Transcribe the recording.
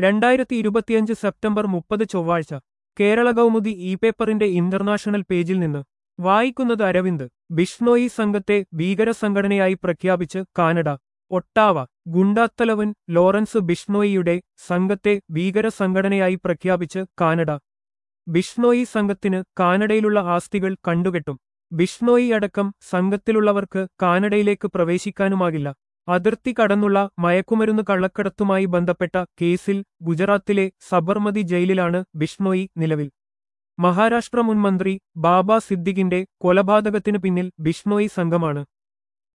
രണ്ടായിരത്തി ഇരുപത്തിയഞ്ച് സെപ്റ്റംബർ മുപ്പത് ചൊവ്വാഴ്ച കേരള കൗമുദി ഇ പേപ്പറിന്റെ ഇന്റർനാഷണൽ പേജിൽ നിന്ന് വായിക്കുന്നത് അരവിന്ദ് ബിഷ്ണോയി സംഘത്തെ ഭീകര സംഘടനയായി പ്രഖ്യാപിച്ച് കാനഡ ഒട്ടാവ ഗുണ്ടാത്തലവൻ ലോറൻസ് ബിഷ്ണോയിയുടെ സംഘത്തെ ഭീകര സംഘടനയായി പ്രഖ്യാപിച്ച് കാനഡ ബിഷ്ണോയി സംഘത്തിന് കാനഡയിലുള്ള ആസ്തികൾ കണ്ടുകെട്ടും ബിഷ്ണോയി അടക്കം സംഘത്തിലുള്ളവർക്ക് കാനഡയിലേക്ക് പ്രവേശിക്കാനുമാകില്ല അതിർത്തി കടന്നുള്ള മയക്കുമരുന്ന് കള്ളക്കടത്തുമായി ബന്ധപ്പെട്ട കേസിൽ ഗുജറാത്തിലെ സബർമതി ജയിലിലാണ് ബിഷ്ണോയി നിലവിൽ മഹാരാഷ്ട്ര മുൻ മന്ത്രി ബാബ സിദ്ദിഖിന്റെ കൊലപാതകത്തിനു പിന്നിൽ ബിഷ്ണോയി സംഘമാണ്